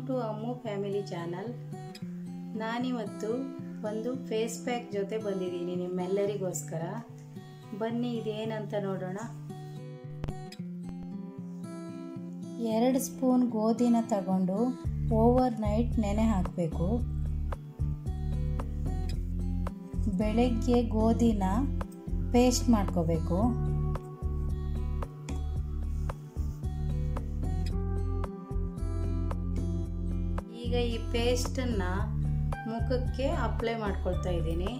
to Ammu family channel ನಾನಿವತ್ತು ಒಂದು face pack ಜೊತೆ ಬಂದಿದ್ದೀನಿ ನಿಮ್ಮೆಲ್ಲರಿಗೋಸ್ಕರ ಬನ್ನಿ ಇದೇನಂತ ನೋಡೋಣ ಎರಡು ಸ್ಪೂನ್ ಗೋಧಿನ ತಗೊಂಡು ಓವರ್ ನೈಟ್ ನೆನೆ ಹಾಕಬೇಕು ಬೆಳಗ್ಗೆ ಗೋಧಿನ ಪೇಸ್ಟ್ ಮಾಡ್ಕೋಬೇಕು ಈಗ ಈ ಪೇಸ್ಟನ್ನು ಮುಖಕ್ಕೆ ಅಪ್ಲೈ ಮಾಡ್ಕೊಳ್ತಾ ಇದ್ದೀನಿ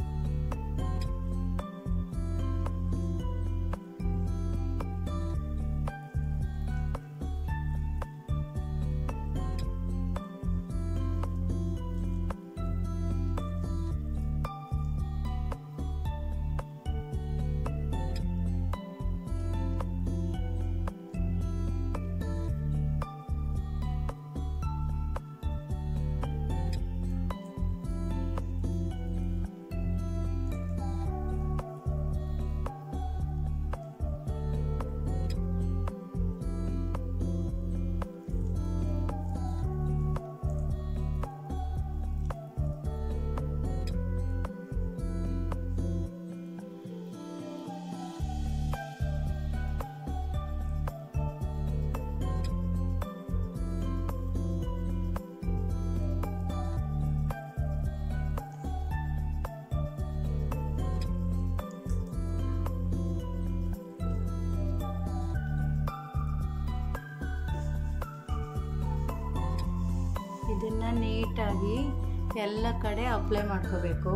ಇದನ್ನ ನೀಟಾಗಿ ಎಲ್ಲ ಕಡೆ ಅಪ್ಲೈ ಮಾಡ್ಕೋಬೇಕು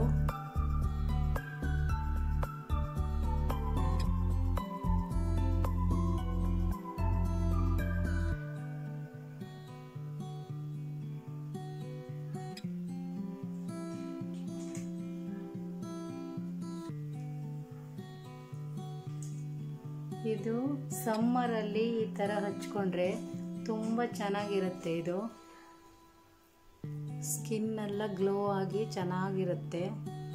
ಇದು ಸಮ್ಮರಲ್ಲಿ ಈ ಥರ ಹಚ್ಕೊಂಡ್ರೆ ತುಂಬ ಚೆನ್ನಾಗಿರುತ್ತೆ ಇದು ಸ್ಕಿನ್ ಎಲ್ಲ ಗ್ಲೋ ಆಗಿ ಚೆನ್ನಾಗಿರುತ್ತೆ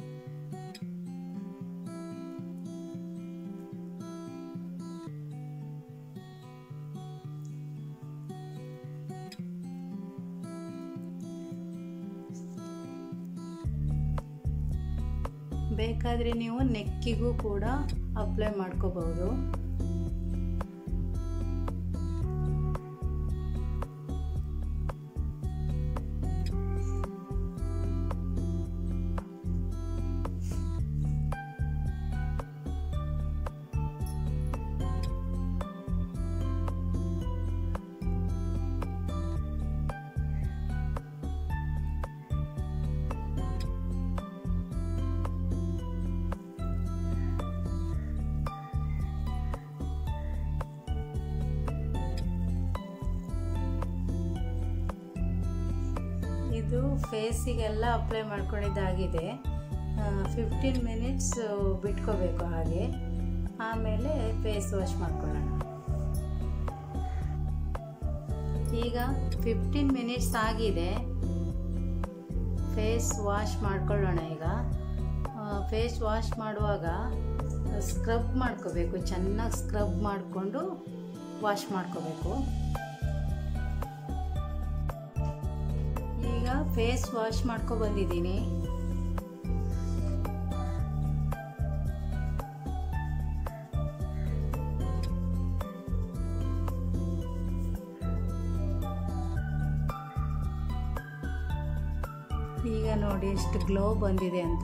ಬೇಕಾದರೆ ನೀವು ನೆಕ್ಕಿಗೂ ಕೂಡ ಅಪ್ಲೈ ಮಾಡ್ಕೋಬಹುದು ಇದು ಫೇಸಿಗೆಲ್ಲ ಅಪ್ಲೈ ಮಾಡ್ಕೊಂಡಿದ್ದಾಗಿದೆ ಫಿಫ್ಟೀನ್ ಮಿನಿಟ್ಸ್ ಬಿಟ್ಕೋಬೇಕು ಹಾಗೆ ಆಮೇಲೆ ಫೇಸ್ ವಾಶ್ ಮಾಡ್ಕೊಳ್ಳೋಣ ಈಗ ಫಿಫ್ಟೀನ್ ಮಿನಿಟ್ಸ್ ಆಗಿದೆ ಫೇಸ್ ವಾಶ್ ಮಾಡ್ಕೊಳ್ಳೋಣ ಈಗ ಫೇಸ್ ವಾಶ್ ಮಾಡುವಾಗ ಸ್ಕ್ರಬ್ ಮಾಡ್ಕೋಬೇಕು ಚೆನ್ನಾಗಿ ಸ್ಕ್ರಬ್ ಮಾಡಿಕೊಂಡು ವಾಶ್ ಮಾಡ್ಕೋಬೇಕು ಈಗ ಫೇಸ್ ವಾಶ್ ಮಾಡ್ಕೊ ಬಂದಿದ್ದೀನಿ ಈಗ ನೋಡಿ ಎಷ್ಟು ಗ್ಲೋ ಬಂದಿದೆ ಅಂತ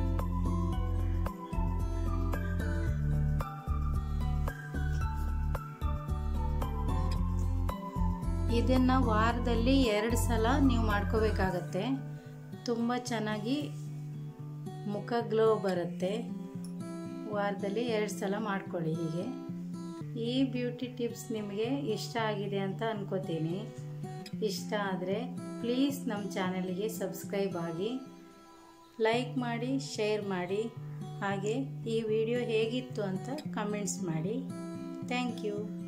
ಇದನ್ನು ವಾರದಲ್ಲಿ ಎರಡು ಸಲ ನೀವು ಮಾಡ್ಕೋಬೇಕಾಗತ್ತೆ ತುಂಬ ಚೆನ್ನಾಗಿ ಮುಖ ಗ್ಲೋ ಬರುತ್ತೆ ವಾರದಲ್ಲಿ ಎರಡು ಸಲ ಮಾಡ್ಕೊಳ್ಳಿ ಹೀಗೆ ಈ ಬ್ಯೂಟಿ ಟಿಪ್ಸ್ ನಿಮಗೆ ಇಷ್ಟ ಆಗಿದೆ ಅಂತ ಅನ್ಕೋತೀನಿ ಇಷ್ಟ ಆದರೆ ಪ್ಲೀಸ್ ನಮ್ಮ ಚಾನಲ್ಗೆ ಸಬ್ಸ್ಕ್ರೈಬ್ ಆಗಿ ಲೈಕ್ ಮಾಡಿ ಶೇರ್ ಮಾಡಿ ಹಾಗೆ ಈ ವಿಡಿಯೋ ಹೇಗಿತ್ತು ಅಂತ ಕಮೆಂಟ್ಸ್ ಮಾಡಿ ಥ್ಯಾಂಕ್ ಯು